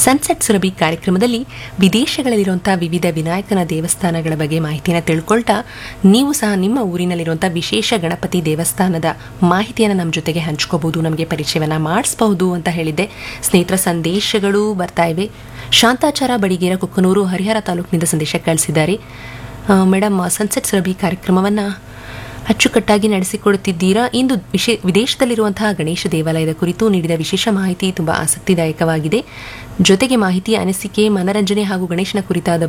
sunset Surabhi ಕಾರ್ಯಕ್ರಮದಲ್ಲಿ ವಿದೇಶಗಳಲ್ಲಿರುವಂತಹ ವಿವಿಧ ವಿನಾಯಕನ ದೇವಸ್ಥಾನಗಳ ಬಗ್ಗೆ ಮಾಹಿತಿಯನ್ನು ತಿಳ್ಕೊಳ್ತಾ ನೀವು ಸಹ ನಿಮ್ಮ ಊರಿನಲ್ಲಿರುವಂತಹ ವಿಶೇಷ ಗಣಪತಿ ದೇವಸ್ಥಾನದ ಮಾಹಿತಿಯನ್ನು ನಮ್ಮ ಜೊತೆಗೆ ಹಂಚ್ಕೋಬಹುದು ನಮಗೆ ಪರಿಚಯವನ್ನ ಮಾಡಿಸಬಹುದು ಅಂತ ಹೇಳಿದ್ದೆ ಸ್ನೇಹಿತರ ಸಂದೇಶಗಳು ಬರ್ತಾ ಇವೆ ಶಾಂತಾಚಾರ ಬಡಿಗೇರ ಕುಕ್ಕನೂರು ಹರಿಹರ ತಾಲೂಕಿನಿಂದ ಸಂದೇಶ ಕಳಿಸಿದ್ದಾರೆ ಮೇಡಮ್ ಸನ್ಸೆಟ್ ಸುರಭಿ ಕಾರ್ಯಕ್ರಮವನ್ನು ಅಚ್ಚುಕಟ್ಟಾಗಿ ನಡೆಸಿಕೊಡುತ್ತಿದ್ದೀರಾ ಇಂದು ವಿಶೇ ವಿದೇಶದಲ್ಲಿರುವಂತಹ ಗಣೇಶ ದೇವಾಲಯದ ಕುರಿತು ನೀಡಿದ ವಿಶೇಷ ಮಾಹಿತಿ ತುಂಬಾ ಆಸಕ್ತಿದಾಯಕವಾಗಿದೆ ಜೊತೆಗೆ ಮಾಹಿತಿ ಅನಿಸಿಕೆ ಮನರಂಜನೆ ಹಾಗೂ ಗಣೇಶನ ಕುರಿತಾದ